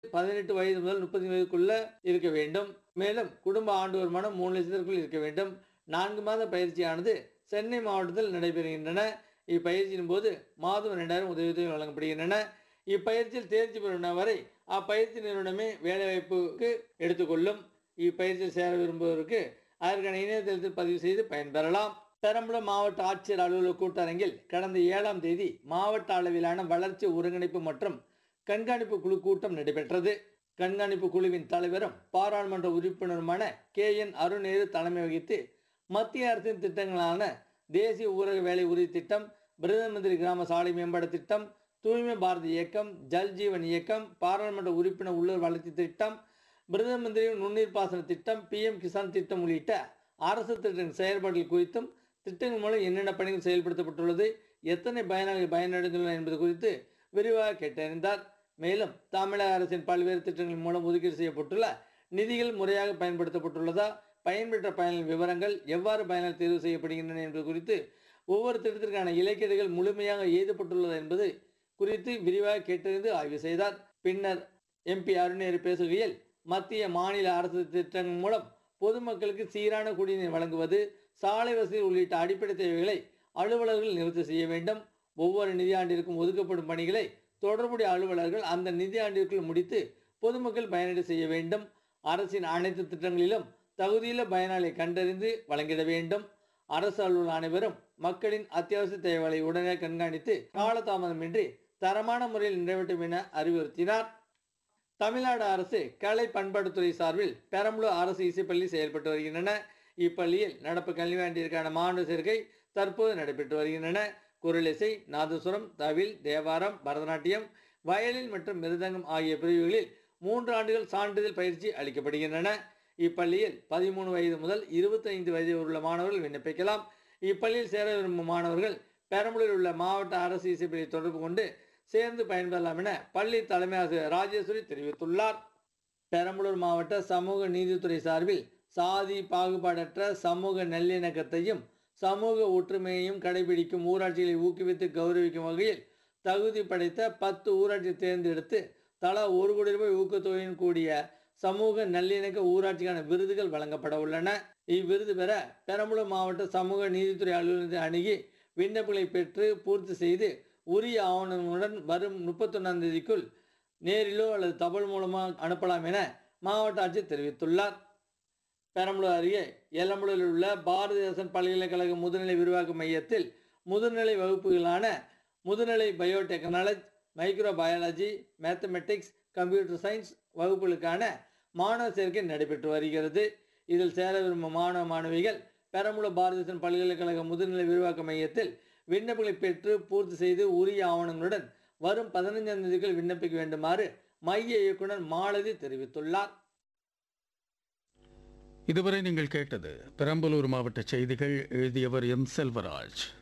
பதினெட்டு வயது முதல் முப்பது வயதுக்குள்ள இருக்க வேண்டும் மேலும் குடும்ப ஆண்டு வருமானம் மூணு லட்சத்திற்குள் இருக்க வேண்டும் நான்கு மாத பயிற்சியானது சென்னை மாவட்டத்தில் நடைபெறுகின்றன இப்பயிற்சியின் போது மாதம் இரண்டாயிரம் உதவித்தொகை வழங்கப்படுகின்றன இப்பயிற்சியில் தேர்ச்சி பெறும் வரை அப்பயிற்சி நிறுவனமே வேலைவாய்ப்புக்கு எடுத்துக்கொள்ளும் இப்பயிற்சியில் சேர விரும்புவோருக்கு அதற்கான இணையதளத்தில் பதிவு செய்து பயன்பெறலாம் பெரம்பலூர் மாவட்ட ஆட்சியர் அலுவலக கூட்டரங்கில் கடந்த ஏழாம் தேதி மாவட்ட அளவிலான வளர்ச்சி ஒருங்கிணைப்பு மற்றும் கண்காணிப்பு குழு கூட்டம் நடைபெற்றது கண்காணிப்பு குழுவின் தலைவரும் பாராளுமன்ற உறுப்பினருமான கே என் அருணேரு தலைமை வகித்து மத்திய அரசின் திட்டங்களான தேசிய ஊரக வேலை உறுதி திட்டம் பிரதம மந்திரி கிராம சாலை மேம்பாடு திட்டம் தூய்மை பாரத் இயக்கம் ஜல் ஜீவன் இயக்கம் பாராளுமன்ற உறுப்பினர் உள்ளூர் வளர்ச்சி திட்டம் பிரதம மந்திரி நுண்ணீர் பாசன திட்டம் பிஎம் கிசான் திட்டம் உள்ளிட்ட அரசு திட்டங்களின் செயல்பாடுகள் குறித்தும் திட்டங்கள் மூலம் என்னென்ன பணிகள் செயல்படுத்தப்பட்டுள்ளது எத்தனை பயனாளிகள் பயனடைந்துள்ளனர் என்பது குறித்து விரிவாக கேட்டறிந்தார் மேலும் தமிழக அரசின் பல்வேறு திட்டங்கள் மூலம் ஒதுக்கீடு செய்யப்பட்டுள்ள நிதிகள் முறையாக பயன்படுத்தப்பட்டுள்ளதா பயன்பெற்ற பயனின் விவரங்கள் எவ்வாறு பயனர் தேர்வு செய்யப்படுகின்றன என்பது குறித்து ஒவ்வொரு திட்டத்திற்கான இலக்கீடுகள் முழுமையாக எழுதப்பட்டுள்ளது என்பது குறித்து விரிவாக கேட்டறிந்து ஆய்வு செய்தார் பின்னர் எம்பி அருணேறு பேசுகையில் மத்திய மாநில அரசு திட்டங்கள் மூலம் பொதுமக்களுக்கு சீரான குடிநீர் வழங்குவது சாலை வசதி உள்ளிட்ட அடிப்படை தேவைகளை அலுவலர்கள் நிவர்த்தி செய்ய வேண்டும் ஒவ்வொரு நிதியாண்டிற்கும் ஒதுக்கப்படும் பணிகளை தொடர்புடைய அலுவலர்கள் அந்த நிதியாண்டிற்குள் முடித்து பொதுமக்கள் பயனடை செய்ய வேண்டும் அரசின் அனைத்து திட்டங்களிலும் தகுதியுள்ள பயனாளியை கண்டறிந்து வழங்கிட வேண்டும் அரசு அலுவலர் அனைவரும் மக்களின் அத்தியாவசிய தேவைகளை உடனே கண்காணித்து காலதாமதமின்றி தரமான முறையில் நிறைவேற்றும் என அறிவுறுத்தினார் தமிழ்நாடு அரசு கலை பண்பாட்டுத்துறை சார்பில் பெரம்பலூர் அரசு இசைப்பள்ளி செயல்பட்டு வருகின்றன இப்பள்ளியில் நடப்பு கல்வியாண்டிற்கான மாணவர் சேர்க்கை தற்போது நடைபெற்று வருகின்றன குரலிசை நாதசுரம் தவில் தேவாரம் பரதநாட்டியம் வயலின் மற்றும் மிருதங்கம் ஆகிய பிரிவுகளில் மூன்று ஆண்டுகள் சான்றிதழ் பயிற்சி அளிக்கப்படுகின்றன இப்பள்ளியில் பதிமூணு வயது முதல் இருபத்தைந்து வயது உள்ள மாணவர்கள் விண்ணப்பிக்கலாம் இப்பள்ளியில் சேர விரும்பும் மாணவர்கள் பெரம்பலூரில் உள்ள மாவட்ட அரசு இசைப்பள்ளியை தொடர்பு கொண்டு சேர்ந்து பயன்பெறலாம் என பள்ளி தலைமை ஆசிரியர் ராஜேஸ்வரி தெரிவித்துள்ளார் பெரம்பலூர் மாவட்ட சமூக நீதித்துறை சார்பில் சாதி பாகுபாடற்ற சமூக நல்லிணக்கத்தையும் சமூக ஒற்றுமையையும் கடைபிடிக்கும் ஊராட்சிகளை ஊக்குவித்து கௌரவிக்கும் வகையில் தகுதி படைத்த பத்து ஊராட்சி தேர்ந்தெடுத்து தலா ஒரு கோடி ரூபாய் ஊக்கத்தொகையுடன் கூடிய சமூக நல்லிணக்க ஊராட்சிக்கான விருதுகள் வழங்கப்பட உள்ளன இவ்விருது பெற பெரம்பலூர் மாவட்ட சமூக நீதித்துறை அலுவலகத்தை அணுகி விண்ணப்பங்களை பெற்று பூர்த்தி செய்து உரிய ஆவணங்களுடன் வரும் முப்பத்தொன்னாம் தேதிக்குள் நேரிலோ அல்லது தபால் மூலமாக அனுப்பலாம் என மாவட்ட ஆட்சியர் தெரிவித்துள்ளார் பெரம்பலூர் அருகே எல்லம்பலூரில் உள்ள பாரதிதாசன் பல்கலைக்கழக முதுநிலை விரிவாக்க மையத்தில் முதுநிலை வகுப்புகளான முதுநிலை biotechnology microbiology mathematics computer science வகுப்புகளுக்கான மாணவர் சேர்க்கை நடைபெற்று வருகிறது இதில் சேர விரும்பும் மாணவ மாணவிகள் பெரம்பலூர் பாரதிதாசன் பல்கலைக்கழக முதுநிலை விரிவாக்க மையத்தில் விண்ணப்பங்களை பெற்று பூர்த்தி செய்து உரிய ஆவணங்களுடன் வரும் பதினைஞ்சாம் தேதிக்குள் விண்ணப்பிக்க வேண்டுமாறு மைய இயக்குனர் மாலதி தெரிவித்துள்ளார் இதுவரை நீங்கள் கேட்டது பெரம்பலூர் மாவட்ட செய்திகள் எழுதியவர் எம் செல்வராஜ்